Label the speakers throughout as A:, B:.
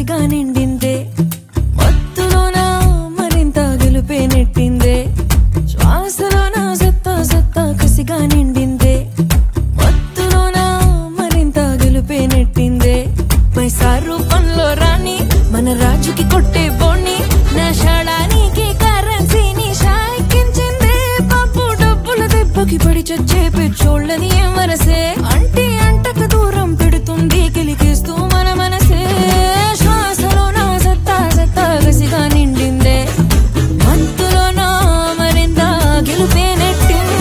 A: కసిగా నిండిందే మత్తులోన మరింత గెలుపే నెట్టిందే శ్వాసలోన సత్తా సత్తా కసిగా నిండిందే మత్తులోన మరింత గెలుపే నెట్టిందే పైసా రూపంలో రాని మన రాజుకి కొట్టే బోణి నా షాళానికి కరెన్సీని షాయికించిందే పాపు డబ్బుల దెబ్బకి పడి చచ్చే పెచ్చోళ్ళని ఏం వరసే అంటే అంటక దూరం పెడుతుంది కిలికిస్తూ మన మనసే శ్వాసలో నా సత్తా సత్తా గసిగా నిండిందే మత్తులో నా మరింత గెలుపే నెట్టిందే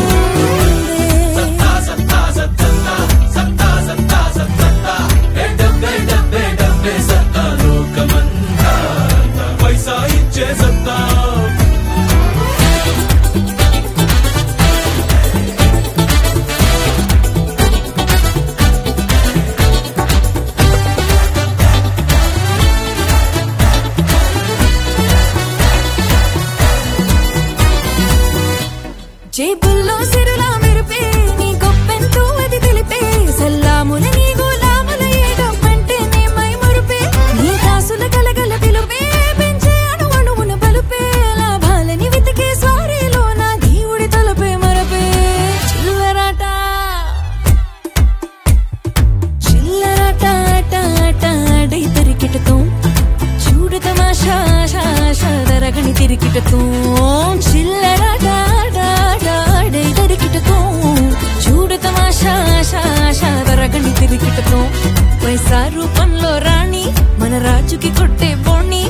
B: పైసా ఇచ్చే సత్తా
A: జేబుల్లో సిరులా మెరిపే నీ గొప్పెంతో అది తెలిపే సల్లాముల నీ గులాముల ఏ డబ్బంటే నీ మై మురిపే నీ కాసుల కలగల పిలుపే పెంచే అణు అణువున బలుపే లాభాలని వెతికే స్వారీలో నా దేవుడి తలపే మరపే చిల్లరాట చిల్లరాట ఆట ఆట ఆడై తరికిటతో చూడు తమాషా షా షా దరగని తిరిగిటతో చిల్లరాట ఆట ఆట ఆడై తరికిటతో చూడు తమాషా షా షా దరగని తిరిగిటతో పైసా రూపంలో రాణి మన రాజుకి కొట్టే బోణి